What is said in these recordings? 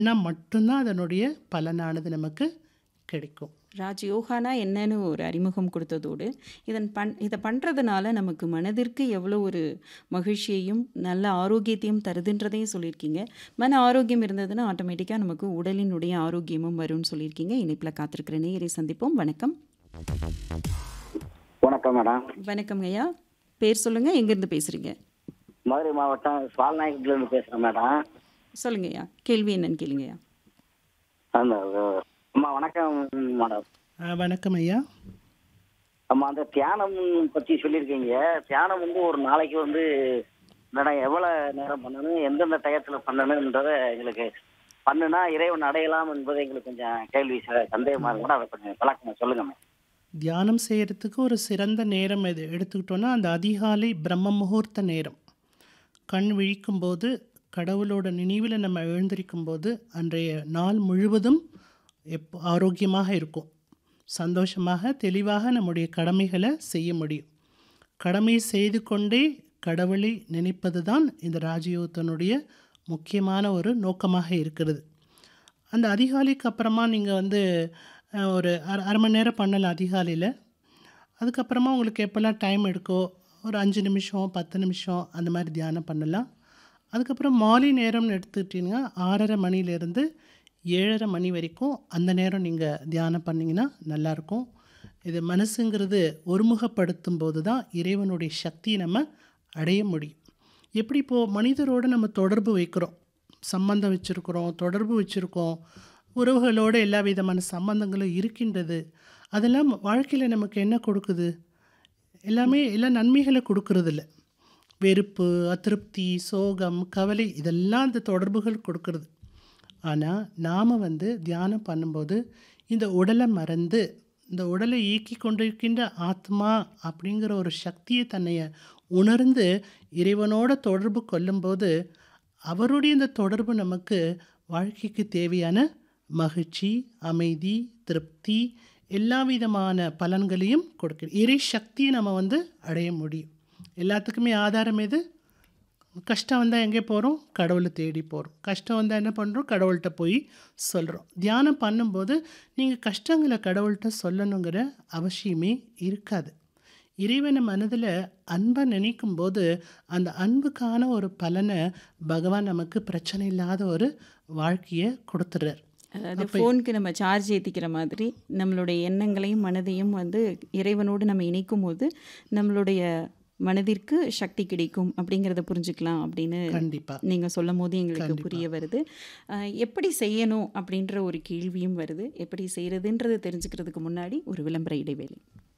மட்டும்தான் அதனுடைய பலனானது நமக்கு கிடைக்கும் ராஜயோகானா என்னன்னு ஒரு அறிமுகம் கொடுத்ததோடு இதன் பண் இதை பண்ணுறதுனால நமக்கு மனதிற்கு எவ்வளோ ஒரு மகிழ்ச்சியையும் நல்ல ஆரோக்கியத்தையும் தருதுன்றதையும் சொல்லியிருக்கீங்க மன ஆரோக்கியம் இருந்ததுன்னா ஆட்டோமேட்டிக்காக நமக்கு உடலினுடைய ஆரோக்கியமும் வரும்னு சொல்லியிருக்கீங்க இணைப்பில் காத்திருக்கிற நேயரை சந்திப்போம் வணக்கம் வணக்கம் மேடம் வணக்கம் ஐயா பேர் சொல்லுங்கள் எங்கேருந்து பேசுகிறீங்க மதுரை மாவட்டம் சுவால்நாயகத்துலேருந்து பேசுகிறேன் மேடம் சொல்லுங்க ஐயா கேள்வி என்னன்னு கேளுங்கய்யா அந்த அஹ், அம்மா வணக்கம் மேடம் அஹ், வணக்கம் ஐயா அம்மா அந்த தியானம் பற்றி சொல்லியிருக்கீங்க தியானம் வந்து ஒரு நாளைக்கு வந்து மேடம் எவ்வளோ நேரம் பண்ணணும் எந்தெந்த டயத்தில் பண்ணணுன்றத எங்களுக்கு பண்ணுனா இறைவன் அடையலாம் என்பது எங்களுக்கு கொஞ்சம் கேள்வி ச- சந்தேகமா இருக்கு மேடம் அதை கொஞ்சம் விளக்கமா சொல்லுங்க மேடம் தியானம் செய்கிறதுக்கு ஒரு சிறந்த நேரம் எது எடுத்துக்கிட்டோன்னா அந்த அதிகாலை பிரம்ம முகூர்த்த நேரம் கண் விழிக்கும்போது கடவுளோட நினைவில் நம்ம எழுந்திருக்கும் போது அன்றைய நாள் முழுவதும் எப்போ ஆரோக்கியமாக இருக்கும் சந்தோஷமாக தெளிவாக நம்முடைய கடமைகளை செய்ய முடியும் கடமை செய்து கொண்டே கடவுளை நினைப்பது தான் இந்த ராஜயோகத்தினுடைய முக்கியமான ஒரு நோக்கமாக இருக்கிறது அந்த அதிகாலைக்கு அப்புறமா நீங்கள் வந்து அஹ், ஒரு அரை அரை மணி நேரம் பண்ணலாம் அதிகாலையில் அதுக்கப்புறமா உங்களுக்கு எப்போல்லாம் டைம் எடுக்கோ ஒரு அஞ்சு நிமிஷம் பத்து நிமிஷம் அந்த மாதிரி தியானம் பண்ணலாம் அதுக்கப்புறம் மாலை நேரம்னு எடுத்துக்கிட்டிங்கன்னா ஆறரை மணிலேருந்து ஏழரை மணி வரைக்கும் அந்த நேரம் நீங்கள் தியானம் பண்ணிங்கன்னா நல்லாயிருக்கும் இது மனசுங்கிறது ஒருமுகப்படுத்தும் போது தான் இறைவனுடைய சக்தியை நம்ம அடைய முடியும் எப்படி இப்போது மனிதரோடு நம்ம தொடர்பு வைக்கிறோம் சம்பந்தம் வச்சுருக்கிறோம் தொடர்பு வச்சுருக்கோம் உறவுகளோடு எல்லா விதமான சம்பந்தங்களும் இருக்கின்றது அதெல்லாம் வாழ்க்கையில் நமக்கு என்ன கொடுக்குது எல்லாமே எல்லா நன்மைகளை கொடுக்கறதில்ல வெறுப்பு அதிருப்தி சோகம் கவலை இதெல்லாம் அந்த தொடர்புகள் கொடுக்கறது ஆனால் நாம் வந்து தியானம் பண்ணும்போது இந்த உடலை மறந்து இந்த உடலை இயக்கி கொண்டிருக்கின்ற ஆத்மா அப்படிங்கிற ஒரு சக்தியை தன்னைய உணர்ந்து இறைவனோட தொடர்பு கொள்ளும்போது அவருடைய இந்த தொடர்பு நமக்கு வாழ்க்கைக்கு தேவையான மகிழ்ச்சி அமைதி திருப்தி எல்லா விதமான பலன்களையும் கொடுக்குது இறை சக்தியை நம்ம வந்து அடைய முடியும் எல்லாத்துக்குமே ஆதாரம் எது கஷ்டம் வந்தால் எங்கே போகிறோம் கடவுளை தேடி போகிறோம் கஷ்டம் வந்தால் என்ன பண்ணுறோம் கடவுள்கிட்ட போய் சொல்கிறோம் தியானம் பண்ணும்போது நீங்கள் கஷ்டங்களை கடவுள்கிட்ட சொல்லணுங்கிற அவசியமே இருக்காது இறைவனை மனதில் அன்பை நினைக்கும் போது அந்த அன்புக்கான ஒரு பலனை பகவான் நமக்கு பிரச்சனை இல்லாத ஒரு வாழ்க்கையை கொடுத்துட்றார் அதாவது ஃபோனுக்கு நம்ம சார்ஜ் ஏற்றிக்கிற மாதிரி நம்மளுடைய எண்ணங்களையும் மனதையும் வந்து இறைவனோடு நம்ம இணைக்கும் போது நம்மளுடைய மனதிற்கு சக்தி கிடைக்கும் அப்படிங்கிறத புரிஞ்சுக்கலாம் அப்படின்னு கண்டிப்பாக நீங்கள் சொல்லும் போது எங்களுக்கு புரிய வருது அஹ், எப்படி செய்யணும் அப்படின்ற ஒரு கேள்வியும் வருது எப்படி செய்கிறதுன்றது தெரிஞ்சுக்கிறதுக்கு முன்னாடி ஒரு விளம்பர இடைவேளை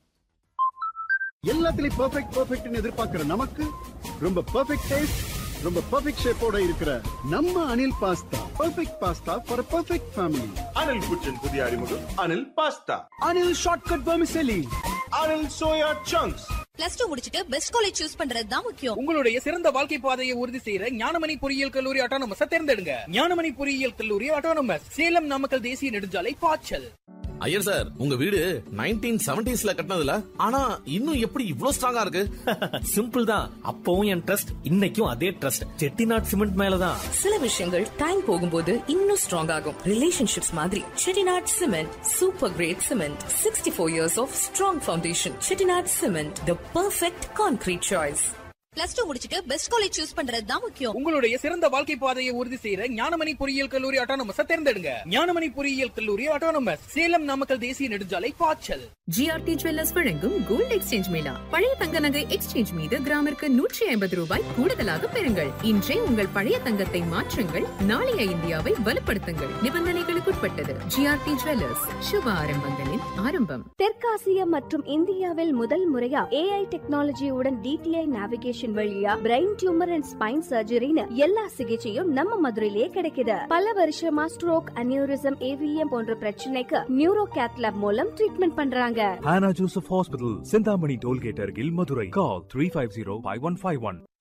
எல்லாத்துலயும் பெர்ஃபெக்ட் பெர்ஃபெக்ட்னு எதிர்பார்க்கிற நமக்கு ரொம்ப பெர்ஃபெக்ட் டேஸ்ட் ரொம்ப பெர்ஃபெக்ட் ஷேப்போட இருக்கிற நம்ம Anil pasta perfect pasta for perfect family Anil kitchen புதிய அறிமுகம் Anil pasta Anil shortcut vermicelli Anil soya chunks plus two முடிச்சிட்டு பெஸ்ட் காலேஜ் சூஸ் பண்றது தான் முக்கியம் உங்களுடைய சிறந்த வாழ்க்கை பாதையை உறுதி செய்யற ஞானமணி பொறியியல் கல்லூரி ஆட்டோனமஸ் தேர்ந்தெடுங்க ஞானமணி பொறியியல் கல்லூரி ஆட்டோனமஸ் சேலம் நாமக்கல் தேசிய நெடுஞ்சாலை பாய்ச்சல் ஐயர் சார் உங்க வீடு நைன்டீன் செவன்டிஸ்ல கட்டினதுல ஆனா இன்னும் எப்படி இவ்ளோ ஸ்ட்ராங்கா இருக்கு சிம்பிள் தான் அப்பவும் என் ட்ரஸ்ட் இன்னைக்கும் அதே ட்ரஸ்ட் செட்டிநாட் சிமெண்ட் மேலதான் சில விஷயங்கள் டைம் போகும்போது இன்னும் ஸ்ட்ராங் ஆகும் ரிலேஷன்ஷிப்ஸ் மாதிரி Chettinad cement super great cement sixty four years of strong foundation Chettinad cement the perfect concrete choice plus two முடிச்சிட்டு பெஸ்ட் காலேஜ் சூஸ் பண்றது தான் முக்கியம் உங்களுடைய சிறந்த வாழ்க்கை பாதையை உறுதி செய்யற ஞானமணி பொறியியல் கல்லூரி ஆட்டோனமஸ் தேர்ந்தெடுங்க ஞானமணி பொறியியல் கல்லூரி ஆட்டோனமஸ் சேலம் நாமக்கல் தேசிய நெடுஞ்சாலை பாய்ச்சல் ஜிஆர்டி ஜுவல்லர்ஸ் வழங்கும் கோல்ட் எக்ஸ்சேஞ்ச் மேளா பழைய தங்க நகை எக்ஸ்சேஞ்ச் மீது கிராமிற்கு நூற்றி ஐம்பது ரூபாய் கூடுதலாக பெறுங்கள் இன்றே உங்கள் பழைய தங்கத்தை மாற்றுங்கள் நாளைய இந்தியாவை வலுப்படுத்துங்கள் நிபந்தனைகளுக்குட்பட்டது ஜிஆர்டி ஜுவல்லர்ஸ் சுப ஆரம்பங்களின் ஆரம்பம் தெற்காசியா மற்றும் இந்தியாவில் முதல் முறையா ஏஐ டெக்னாலஜியுடன் டிடிஐ நேவிகேஷன் வழியா பிரெயின் டியூமர் அண்ட் ஸ்பைன் சர்ஜரின்னு எல்லா சிகிச்சையும் நம்ம மதுரையிலே கிடைக்குது பல வருஷமா ஸ்ட்ரோக் அனியூரிசம் ஏவிஎம் போன்ற பிரச்சனைக்கு நியூரோ கேத்லாப் மூலம் ட்ரீட்மெண்ட் பண்றாங்க Hannah Joseph Hospital, Sindhamani Tollgate, Argil, Madurai. Call 350 5151.